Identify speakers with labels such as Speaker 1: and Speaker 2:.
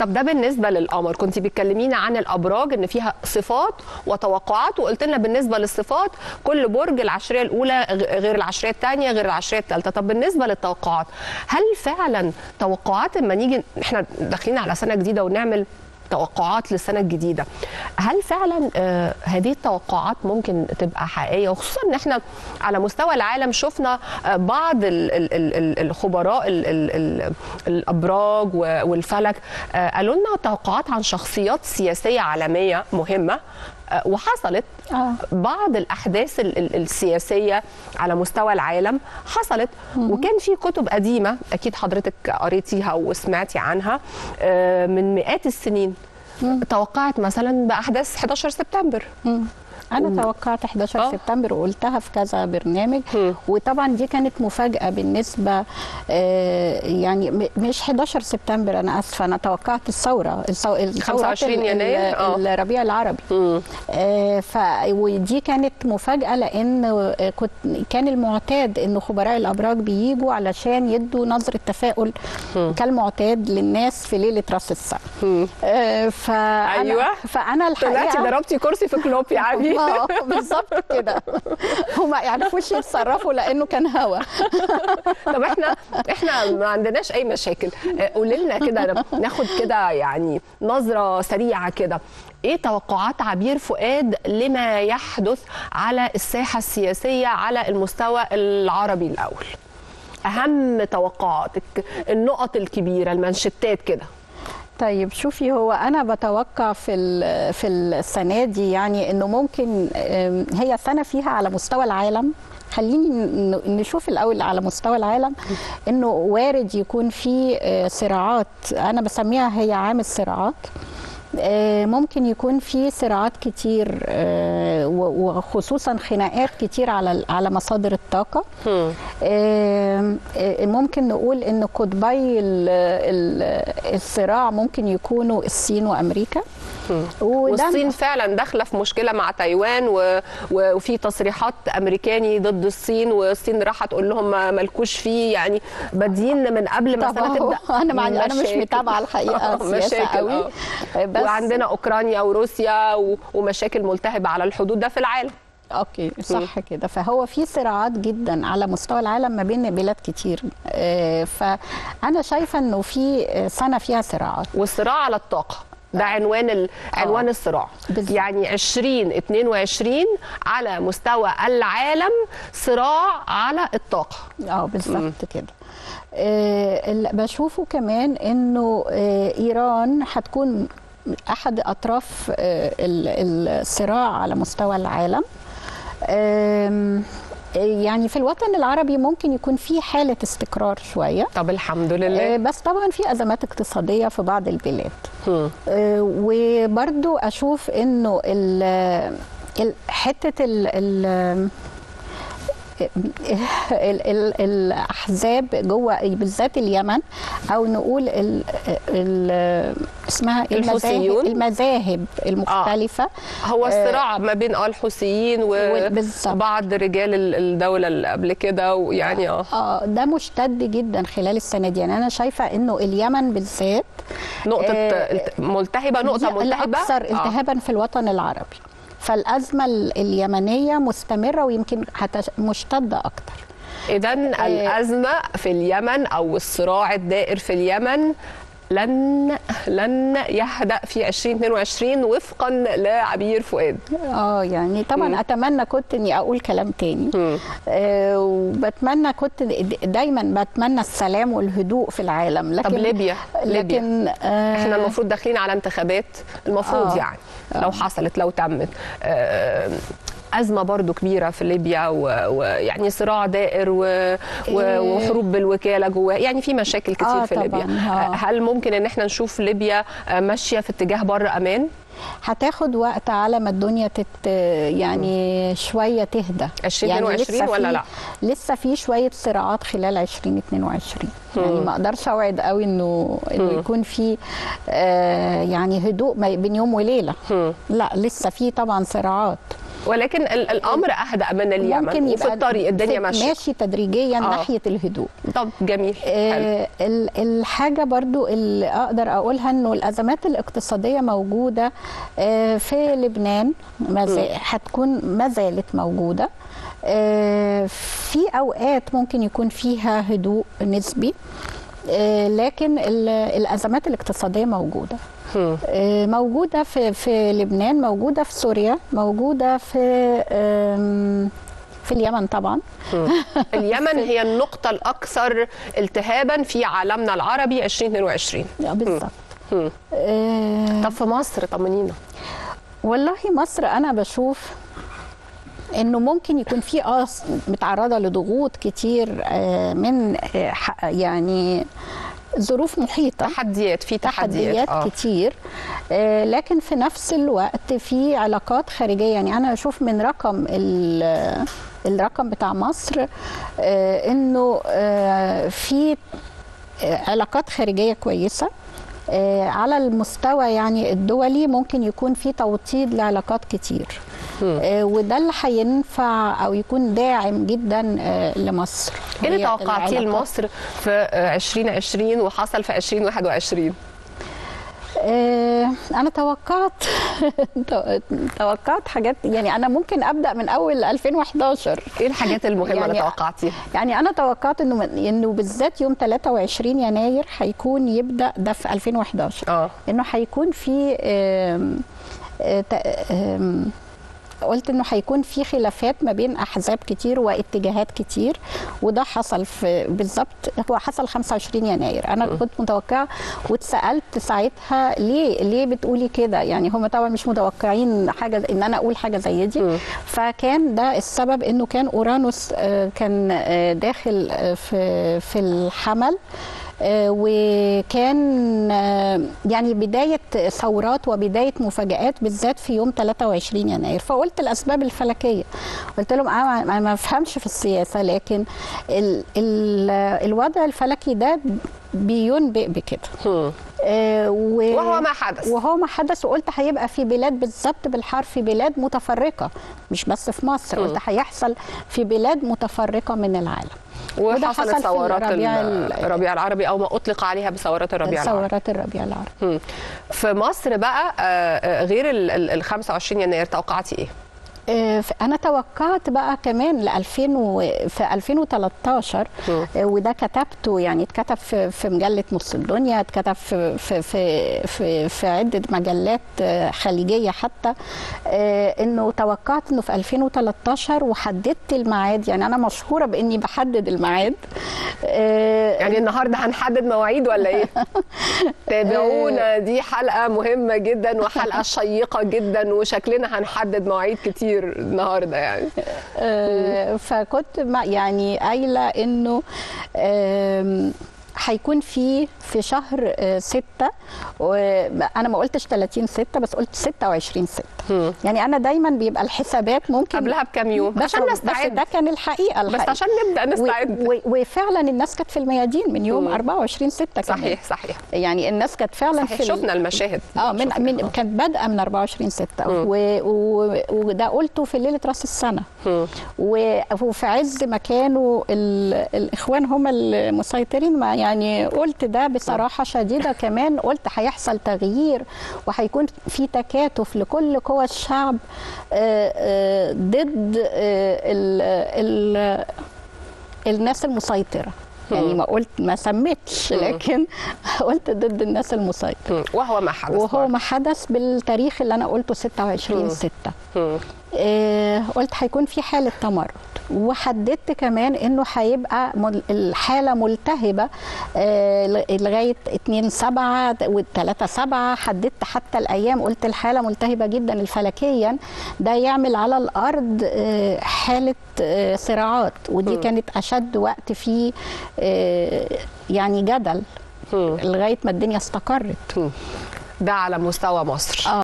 Speaker 1: طب ده بالنسبه للقمر كنت بتكلمينا عن الابراج ان فيها صفات وتوقعات وقلت لنا بالنسبه للصفات كل برج العشريه الاولى غ- غير العشريه الثانيه غير العشريه الثالثه طب بالنسبه للتوقعات هل فعلا توقعات اما نيجي احنا داخلين على سنه جديده ونعمل توقعات للسنه الجديده هل فعلا آه هذه التوقعات ممكن تبقى حقيقيه وخصوصا ان احنا على مستوى العالم شفنا آه بعض ال ال ال ال الخبراء ال ال ال الابراج و- والفلك آه قالوا لنا توقعات عن شخصيات سياسيه عالميه مهمه آه وحصلت
Speaker 2: آه.
Speaker 1: بعض الاحداث ال- ال- السياسيه على مستوى العالم حصلت وكان في كتب قديمه اكيد حضرتك قريتيها وسمعتي عنها آه، من مئات السنين توقعت مثلا باحداث 11 سبتمبر
Speaker 2: مم. انا توقعت 11
Speaker 1: آه.
Speaker 2: سبتمبر وقلتها في كذا برنامج
Speaker 1: مم.
Speaker 2: وطبعا دي كانت مفاجاه بالنسبه آه، يعني م- مش 11 سبتمبر انا اسفه انا توقعت الثوره الثو- الثورات
Speaker 1: 25
Speaker 2: ال- ال-
Speaker 1: يناير، آه.
Speaker 2: الربيع العربي آه، ف ودي كانت مفاجاه لان آه، كنت كان المعتاد ان خبراء الابراج بيجوا علشان يدوا نظره تفاؤل كالمعتاد للناس في ليله راس السنه آه، فأنا
Speaker 1: أيوة.
Speaker 2: فانا
Speaker 1: طلعتي
Speaker 2: الحقيقه
Speaker 1: ضربتي كرسي في كلوب يا عبي
Speaker 2: اه بالظبط كده هما يعرفوش يتصرفوا لانه كان هوا
Speaker 1: طب احنا احنا ما عندناش اي مشاكل آه، قولي لنا كده ناخد كده يعني نظره سريعه كده ايه توقعات عبير فؤاد لما يحدث على الساحه السياسيه على المستوى العربي الاول اهم توقعاتك النقط الكبيره المانشيتات كده
Speaker 2: طيب شوفي هو انا بتوقع في ال- في السنه دي يعني انه ممكن آم، هي سنه فيها على مستوى العالم خليني ن- نشوف الاول على مستوى العالم انه وارد يكون في آه، صراعات انا بسميها هي عام الصراعات آه، ممكن يكون في صراعات كتير آه، و- وخصوصا خناقات كتير على على مصادر الطاقه آم، آه، ممكن نقول ان قطبي ال- ال- الصراع ممكن يكونوا الصين وامريكا وده
Speaker 1: والصين فعلا داخله في مشكله مع تايوان و... و- وفي تصريحات امريكاني ضد الصين والصين راح تقول لهم ما مالكوش فيه يعني بادين من قبل ما
Speaker 2: طب
Speaker 1: السنه
Speaker 2: هو
Speaker 1: تبدا
Speaker 2: انا مع انا مش
Speaker 1: مشاكل.
Speaker 2: متابعه الحقيقه السياسه
Speaker 1: مشاكل،
Speaker 2: قوي
Speaker 1: آه.
Speaker 2: بس
Speaker 1: وعندنا اوكرانيا وروسيا و... ومشاكل ملتهبه على الحدود ده في العالم
Speaker 2: اوكي صح كده فهو في صراعات جدا على مستوى العالم ما بين بلاد كتير آه، فانا شايفه انه في سنه فيها صراعات
Speaker 1: والصراع على الطاقه ده عنوان ال... عنوان الصراع
Speaker 2: بالظبط.
Speaker 1: يعني 2022 على مستوى العالم صراع على الطاقه
Speaker 2: اه بالظبط كده آه، اللي بشوفه كمان انه آه، ايران هتكون احد اطراف آه، ال- الصراع على مستوى العالم آم، يعني في الوطن العربي ممكن يكون في حاله استقرار شويه
Speaker 1: طب الحمد
Speaker 2: آه،
Speaker 1: لله
Speaker 2: بس طبعا في ازمات اقتصاديه في بعض البلاد
Speaker 1: هم.
Speaker 2: آه، وبرضو اشوف انه ال- ال- حته ال ال ال- ال- الاحزاب جوه بالذات اليمن او نقول ال ال اسمها إيه؟ المذاهب
Speaker 1: الحوثيون؟
Speaker 2: المذاهب المختلفه
Speaker 1: هو الصراع ما بين اه الحوثيين
Speaker 2: وال- بالظبط.
Speaker 1: وبعض رجال ال- الدوله اللي قبل كده ويعني اه
Speaker 2: اه ده مشتد جدا خلال السنه دي يعني انا شايفه انه اليمن بالذات
Speaker 1: نقطه
Speaker 2: آه،
Speaker 1: الت- ملتهبه نقطه
Speaker 2: دي
Speaker 1: ملتهبه
Speaker 2: الاكثر
Speaker 1: آه.
Speaker 2: التهابا في الوطن العربي فالازمه ال- اليمنيه مستمره ويمكن هتش- مشتده اكتر
Speaker 1: اذا الازمه في اليمن او الصراع الدائر في اليمن لن لن يهدأ في 2022 وفقا لعبير فؤاد
Speaker 2: اه يعني طبعا
Speaker 1: مم.
Speaker 2: اتمنى كنت اني اقول كلام تاني
Speaker 1: مم.
Speaker 2: آه وبتمنى كنت د- دايما بتمنى السلام والهدوء في العالم لكن
Speaker 1: طب ليبيا ليبيا
Speaker 2: لكن آه
Speaker 1: احنا المفروض داخلين على انتخابات المفروض
Speaker 2: آه.
Speaker 1: يعني لو حصلت لو تمت آه، أزمة برضو كبيرة في ليبيا و- ويعني صراع دائر و... و...
Speaker 2: إيه.
Speaker 1: وحروب بالوكالة جواه يعني في مشاكل كتير
Speaker 2: آه
Speaker 1: في
Speaker 2: طبعاً،
Speaker 1: ليبيا
Speaker 2: آه.
Speaker 1: هل ممكن ان احنا نشوف ليبيا آه، ماشية في اتجاه بر أمان
Speaker 2: هتاخد وقت على ما الدنيا تت يعني شويه تهدى
Speaker 1: 2022
Speaker 2: لسه
Speaker 1: ولا
Speaker 2: في-
Speaker 1: لا؟
Speaker 2: لسه في شويه صراعات خلال 2022 يعني ما اقدرش اوعد قوي انه انه يكون في آه يعني هدوء ما بين يوم وليله لا لسه في طبعا صراعات
Speaker 1: ولكن ال- الامر اهدأ من اليمن وفي الطريق الدنيا
Speaker 2: في-
Speaker 1: ماشيه
Speaker 2: ماشي تدريجيا
Speaker 1: آه.
Speaker 2: ناحيه الهدوء
Speaker 1: طب جميل حلو.
Speaker 2: آه، ال- الحاجة برضو اللي أقدر أقولها أنه الأزمات الاقتصادية موجودة آه، في لبنان ما زال- هتكون ما زالت موجودة آه، في أوقات ممكن يكون فيها هدوء نسبي آه، لكن ال- الأزمات الاقتصادية موجودة
Speaker 1: هم.
Speaker 2: آه، موجودة في في لبنان موجودة في سوريا موجودة في آم، في اليمن طبعا
Speaker 1: اليمن هي النقطه الاكثر التهابا في عالمنا العربي 2022
Speaker 2: آه، بالظبط
Speaker 1: هم.
Speaker 2: آه،
Speaker 1: طب في مصر طمنينا
Speaker 2: والله مصر انا بشوف انه ممكن يكون في اه متعرضه لضغوط كتير آه، من آه، ح- يعني ظروف محيطه
Speaker 1: تحديات في تحديات,
Speaker 2: تحديات
Speaker 1: آه.
Speaker 2: كتير آه، لكن في نفس الوقت في علاقات خارجيه يعني انا اشوف من رقم ال- الرقم بتاع مصر آه، انه آه، في آه، علاقات خارجيه كويسه آه، على المستوى يعني الدولي ممكن يكون في توطيد لعلاقات كتير آه، وده اللي هينفع او يكون داعم جدا آه، لمصر
Speaker 1: ايه اللي
Speaker 2: هي
Speaker 1: توقعتيه
Speaker 2: العلاقات.
Speaker 1: لمصر في آه، 2020 وحصل في 2021
Speaker 2: آه، انا توقعت توقعت حاجات يعني انا ممكن ابدا من اول 2011
Speaker 1: ايه الحاجات المهمه
Speaker 2: يعني-
Speaker 1: اللي توقعتيها
Speaker 2: يعني انا توقعت انه من- انه بالذات يوم 23 يناير هيكون يبدا ده في 2011
Speaker 1: اه
Speaker 2: انه هيكون في آم، آه، ت- آم، قلت انه هيكون في خلافات ما بين احزاب كتير واتجاهات كتير وده حصل في بالظبط هو حصل 25 يناير انا كنت متوقعه واتسالت ساعتها ليه ليه بتقولي كده يعني هم طبعا مش متوقعين حاجه ان انا اقول حاجه زي دي
Speaker 1: مم.
Speaker 2: فكان ده السبب انه كان اورانوس آه، كان آه، داخل آه، في في الحمل آه، وكان آه، يعني بداية ثورات وبداية مفاجآت بالذات في يوم 23 يناير فقلت الأسباب الفلكية قلت لهم أنا ما- ما بفهمش في السياسة لكن ال ال الوضع الفلكي ده بينبئ بكده
Speaker 1: هم.
Speaker 2: آه، و-
Speaker 1: وهو ما حدث
Speaker 2: وهو ما حدث وقلت هيبقى في بلاد بالظبط بالحرف بلاد متفرقة مش بس في مصر
Speaker 1: مم.
Speaker 2: قلت هيحصل في بلاد متفرقة من العالم وده حصل
Speaker 1: وحصلت
Speaker 2: في
Speaker 1: ثورات
Speaker 2: الربيع
Speaker 1: ال-
Speaker 2: ال-
Speaker 1: الربيع العربي او ما اطلق عليها بثورات الربيع العربي
Speaker 2: ثورات الربيع العربي
Speaker 1: هم. في مصر بقى آه، آه، غير ال- ال ال 25 يناير توقعتي ايه؟
Speaker 2: آه، ف- انا توقعت بقى كمان ل 2000 و... في 2013
Speaker 1: مم.
Speaker 2: آه، وده كتبته يعني اتكتب في, في مجله نص الدنيا اتكتب في في في في, في عده مجلات آه، خليجيه حتى آه، انه توقعت انه في 2013 وحددت الميعاد يعني انا مشهوره باني بحدد الميعاد آه،
Speaker 1: يعني النهارده هنحدد مواعيد ولا ايه؟ تابعونا دي حلقه مهمه جدا وحلقه شيقه جدا وشكلنا هنحدد مواعيد كتير النهارده يعني
Speaker 2: آه، فكنت مع- يعني قايله انه آم، هيكون في في شهر آه، ستة وانا ما قلتش 30 ستة بس قلت 26 ستة
Speaker 1: هم.
Speaker 2: يعني انا دايما بيبقى الحسابات ممكن
Speaker 1: قبلها بكام يوم
Speaker 2: بس
Speaker 1: عشان
Speaker 2: بس
Speaker 1: نستعد
Speaker 2: ده كان الحقيقه
Speaker 1: بس
Speaker 2: الحقيقة.
Speaker 1: عشان نبدا نستعد
Speaker 2: و- و- وفعلا الناس كانت في الميادين من يوم
Speaker 1: مم.
Speaker 2: 24 6 كمان
Speaker 1: صحيح صحيح
Speaker 2: يعني الناس كانت فعلا
Speaker 1: صحيح
Speaker 2: في ال-
Speaker 1: شفنا المشاهد
Speaker 2: اه من
Speaker 1: شفنا.
Speaker 2: من كانت بادئه من 24 6
Speaker 1: مم.
Speaker 2: و... و... وده قلته في ليله راس السنه
Speaker 1: هم.
Speaker 2: و- وفي عز ما كانوا ال... الاخوان هم المسيطرين ما يعني قلت ده بصراحه شديده كمان قلت هيحصل تغيير وهيكون في تكاتف لكل قوى الشعب آه، آه، ضد آه، ال... ال... الناس المسيطره يعني ما قلت ما سميتش لكن قلت ضد الناس المسيطره
Speaker 1: هم. وهو ما حدث
Speaker 2: وهو
Speaker 1: برضه.
Speaker 2: ما حدث بالتاريخ اللي انا قلته 26 6
Speaker 1: هم.
Speaker 2: آه قلت هيكون في حاله تمرد وحددت كمان انه هيبقى مل- الحاله ملتهبه آه ل- لغايه 2 7 و3 7 حددت حتى الايام قلت الحاله ملتهبه جدا الفلكيا ده يعمل على الارض آه حاله آه صراعات ودي
Speaker 1: م.
Speaker 2: كانت اشد وقت فيه آه يعني جدل
Speaker 1: هم.
Speaker 2: لغايه ما الدنيا استقرت
Speaker 1: هم. ده على مستوى مصر